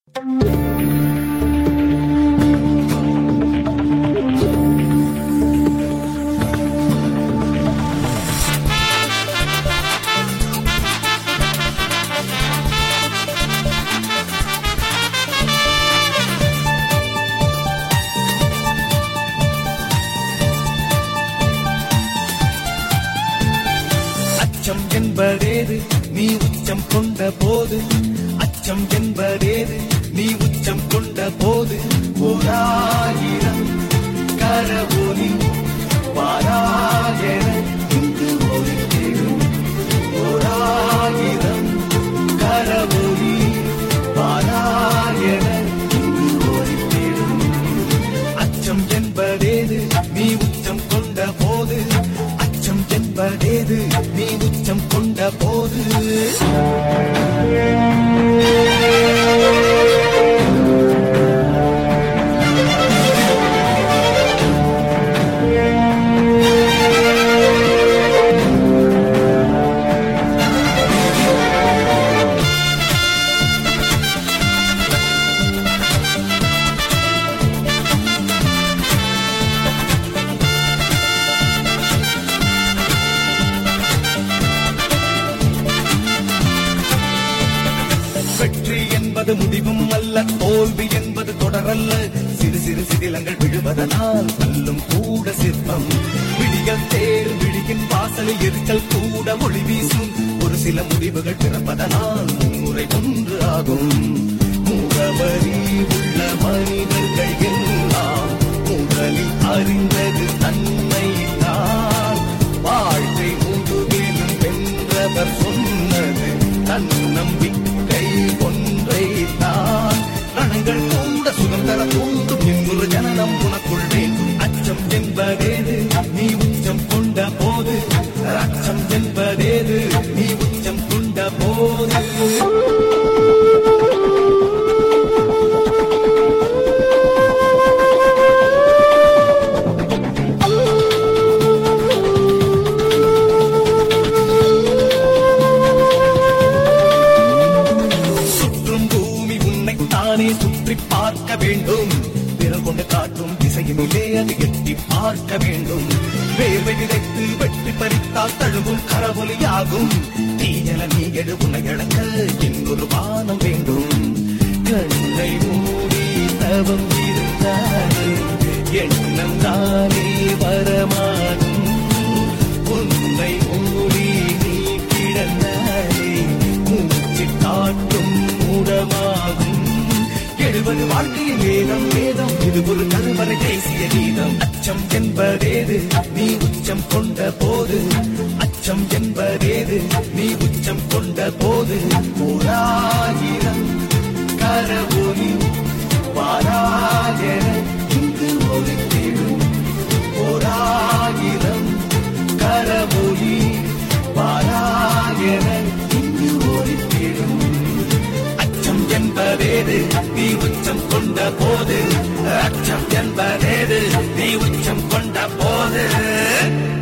அச்சம் என்பதேது நீ உச்சம் கொண்ட போது அச்சம் என்பதேது நீ உச்சம் கொண்ட போது ஓராயிரம் கரவொலி வாராயன இங்கு ஒலித்திடும் ஓராயிரம் கரவொலி வாராயன இங்கு ஒலித்திடும் அச்சம் என்பதேது நீ உச்சம் கொண்ட போது அச்சம் என்பதேது நீ உச்சம் கொண்ட போது வெற்றி என்பது முடிவும் அல்ல தோல்வி என்பது தொடரல்ல சிறு சிறு சிதிலங்கள் விழுவதனால் கல்லும் கூட சிற்பம் விடிகள் தேர் விழியின் வாசலில் எரிச்சல் கூட ஒளி வீசும் ஒரு சில முடிவுகள் பிறப்பதனால் முறை ஒன்று ஆகும் முகவரி உள்ள மனிதர்கள் எல்லாம் முதலில் அறிந்தது தன்னை தான் வாழ்க்கை முதுகிலும் வென்றவர் சொன்னது தன்னம்பிக்கை ஒன்றை தான் ரணங்கள் கூட சுகம் தர தூண்டும் இன்னொரு ஜனனம் உனக்குள் வேண்டும் அச்சம் என்பதேது நீ உச்சம் கொண்ட போது அச்சம் என்பதேது நீ உச்சம் கொண்ட போது சுற்றும் பூமி உன்னை தானே சுற்றி பார்க்க வேண்டும் விரல் கொண்டு காட்டும் திசையினிலே அது எட்டி பார்க்க வேண்டும் வேர்வை விதைத்து வெற்றி பறித்தால் தழுவும் கரவொலியாகும் தீயல நீ எடு உன்னை இழக்க இன்னொரு வானம் வேண்டும் கண்ணை மூடி தவம் இருந்தாலே எண்ணம் தானே வரமானும் உன்னை மூடி நீ கிடந்தாலே மூச்சு காட்டும் மூடமாகும் எழுவது வாழ்க்கையின் வேதம் வேதம் இது ஒரு கருவறை தேசிய கீதம் அச்சம் என்பதேது நீ உச்சம் கொண்ட போது அச்சம் என்பதேது நீ உச்சம் கொண்ட போது ஓராயிரம் கரவொலி வாராயன இங்கு ஒலித்திடும் ஓராயிரம் கரவொலி வாராயன இங்கு ஒலித்திடும் அச்சம் என்பதேது நீ உச்சம் கொண்ட போது அச்சம் என்பதேது நீ உச்சம் கொண்ட போது